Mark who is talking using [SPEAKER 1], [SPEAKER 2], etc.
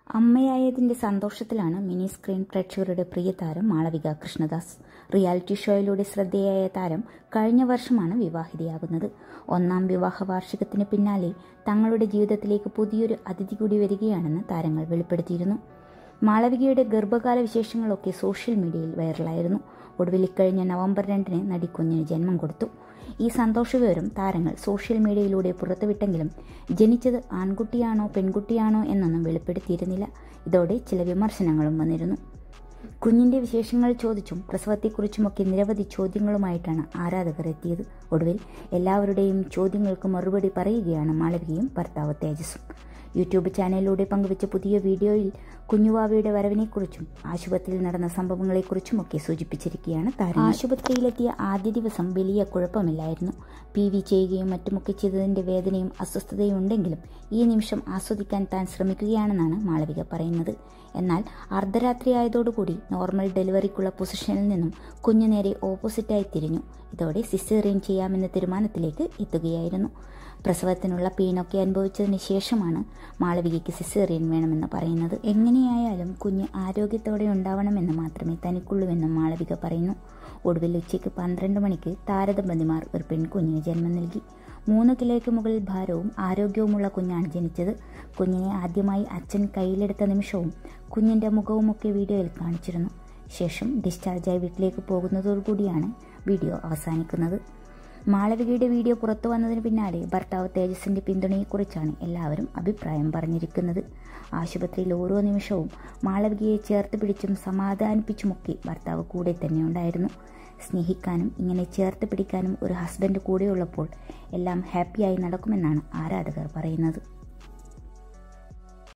[SPEAKER 1] അമ്മയായതിന്റെ സന്തോഷത്തിലാണ് mini screen പ്രേക്ഷകരുടെ പ്രിയ താരം മാളവിക കൃഷ്ണദാസ് റിയാലിറ്റി ഷോയിലൂടെ ശ്രദ്ധേയായ താരം കഴിഞ്ഞ വർഷമാണ് വിവാഹിതയാകുന്നത് ഒന്നാം വിവാഹ വാർഷികത്തിന് പിന്നാലെ തങ്ങളുടെ ജീവിതത്തിലേക്ക് പുതിയൊരു അതിഥി കൂടി വരികയാണെന്ന് താരങ്ങൾ വെളിപ്പെടുത്തിയിരുന്നു മാളവികയുടെ ഗർഭകാല വിശേഷങ്ങളൊക്കെ സോഷ്യൽ മീഡിയയിൽ വൈറലായിരുന്നു ഒടുവിൽ ഇക്കഴിഞ്ഞ നവംബർ രണ്ടിന് നടി കുഞ്ഞിന് ജന്മം കൊടുത്തു ഈ സന്തോഷവിവരം താരങ്ങൾ സോഷ്യൽ മീഡിയയിലൂടെ പുറത്തുവിട്ടെങ്കിലും ജനിച്ചത് ആൺകുട്ടിയാണോ പെൺകുട്ടിയാണോ എന്നൊന്നും വെളിപ്പെടുത്തിയിരുന്നില്ല ഇതോടെ ചില വിമർശനങ്ങളും വന്നിരുന്നു കുഞ്ഞിന്റെ വിശേഷങ്ങൾ ചോദിച്ചും പ്രസവത്തെക്കുറിച്ചുമൊക്കെ നിരവധി ചോദ്യങ്ങളുമായിട്ടാണ് ആരാധകർ എത്തിയത് ഒടുവിൽ എല്ലാവരുടെയും ചോദ്യങ്ങൾക്ക് മറുപടി പറയുകയാണ് മാളവികയും ഭർത്താവ് തേജസും യൂട്യൂബ് ചാനലിലൂടെ പങ്കുവച്ച പുതിയ വീഡിയോയിൽ കുഞ്ഞുവാവയുടെ വരവിനെക്കുറിച്ചും ആശുപത്രിയിൽ നടന്ന സംഭവങ്ങളെക്കുറിച്ചുമൊക്കെ സൂചിപ്പിച്ചിരിക്കുകയാണ് താരം ആശുപത്രിയിലെത്തിയ ആദ്യ ദിവസം വലിയ കുഴപ്പമില്ലായിരുന്നു പി വി ചെയ്യുകയും മറ്റുമൊക്കെ ചെയ്തതിന്റെ വേദനയും അസ്വസ്ഥതയും ഉണ്ടെങ്കിലും ഈ നിമിഷം ആസ്വദിക്കാൻ താൻ ശ്രമിക്കുകയാണെന്നാണ് മാളവിക പറയുന്നത് എന്നാൽ അർദ്ധരാത്രി ആയതോടുകൂടി നോർമൽ ഡെലിവറിക്കുള്ള പൊസിഷനിൽ നിന്നും കുഞ്ഞു നേരെ ഓപ്പോസിറ്റായി തിരിഞ്ഞു ഇതോടെ സിസേറിയൻ ചെയ്യാമെന്ന തീരുമാനത്തിലേക്ക് എത്തുകയായിരുന്നു പ്രസവത്തിനുള്ള പെയിനൊക്കെ അനുഭവിച്ചതിന് ശേഷമാണ് മാളവികയ്ക്ക് സിസേറിയൻ വേണമെന്ന് പറയുന്നത് എങ്ങനെയായാലും കുഞ്ഞ് ആരോഗ്യത്തോടെ ഉണ്ടാവണമെന്ന് മാത്രമേ തനിക്കുള്ളൂവെന്നും മാളവിക പറയുന്നു ഒടുവിൽ ഉച്ചയ്ക്ക് പന്ത്രണ്ട് മണിക്ക് താരദമ്പതിമാർ ഒരു പെൺകുഞ്ഞിന് ജന്മം നൽകി മൂന്ന് കിലോയ്ക്ക് മുകളിൽ ഭാരവും ആരോഗ്യവുമുള്ള കുഞ്ഞാണ് ജനിച്ചത് കുഞ്ഞിനെ ആദ്യമായി അച്ഛൻ കയ്യിലെടുത്ത നിമിഷവും കുഞ്ഞിൻ്റെ മുഖവുമൊക്കെ വീഡിയോയിൽ കാണിച്ചിരുന്നു ശേഷം ഡിസ്ചാർജായി വീട്ടിലേക്ക് പോകുന്നതോടുകൂടിയാണ് വീഡിയോ അവസാനിക്കുന്നത് മാളവികയുടെ വീഡിയോ പുറത്തു വന്നതിന് പിന്നാലെ ഭർത്താവ് തേജസിന്റെ പിന്തുണയെക്കുറിച്ചാണ് എല്ലാവരും അഭിപ്രായം പറഞ്ഞിരിക്കുന്നത് ആശുപത്രിയിൽ ഓരോ നിമിഷവും മാളവികയെ ചേർത്ത് പിടിച്ചും സമാധാനിപ്പിച്ചുമൊക്കെ ഭർത്താവ് കൂടെ തന്നെ ഉണ്ടായിരുന്നു സ്നേഹിക്കാനും ഇങ്ങനെ ചേർത്ത് പിടിക്കാനും ഒരു ഹസ്ബൻഡ് കൂടെയുള്ളപ്പോൾ എല്ലാം ഹാപ്പിയായി നടക്കുമെന്നാണ് ആരാധകർ പറയുന്നത്